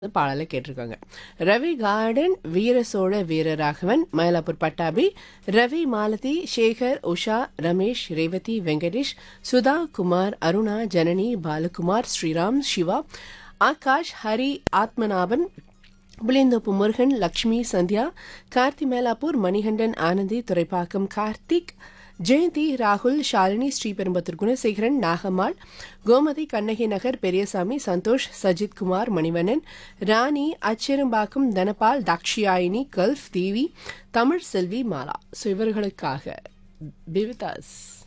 பாடலை கேட்டிருக்காங்க ரவி கார்டன் வீர சோழ வீரராகவன் மயிலாப்பூர் பட்டாபி ரவி மாலதி சேகர் உஷா ரமேஷ் ரேவதி வெங்கடேஷ் சுதா குமார் அருணா ஜனனி பாலகுமார் ஸ்ரீராம் சிவா ஆகாஷ் ஹரி ஆத்மநாபன் புளியந்தோப்பு முருகன் லக்ஷ்மி சந்தியா கார்த்தி மேலாப்பூர் மணிகண்டன் ஆனந்தி துரைப்பாக்கம் கார்த்திக் ஜெயந்தி ராகுல் ஷாலினி ஸ்ரீபெரும்பத்தூர் குணசேகரன் நாகம்மாள் கோமதி கண்ணகி நகர் பெரியசாமி சந்தோஷ் சஜித் குமார் மணிவண்ணன் ராணி அச்சிரம்பாக்கம் தனபால் தாக்ஷியாயினி கல்ஃப் தேவி தமிழ் செல்வி மாலா ஸோ இவர்களுக்காக பிவிதாஸ்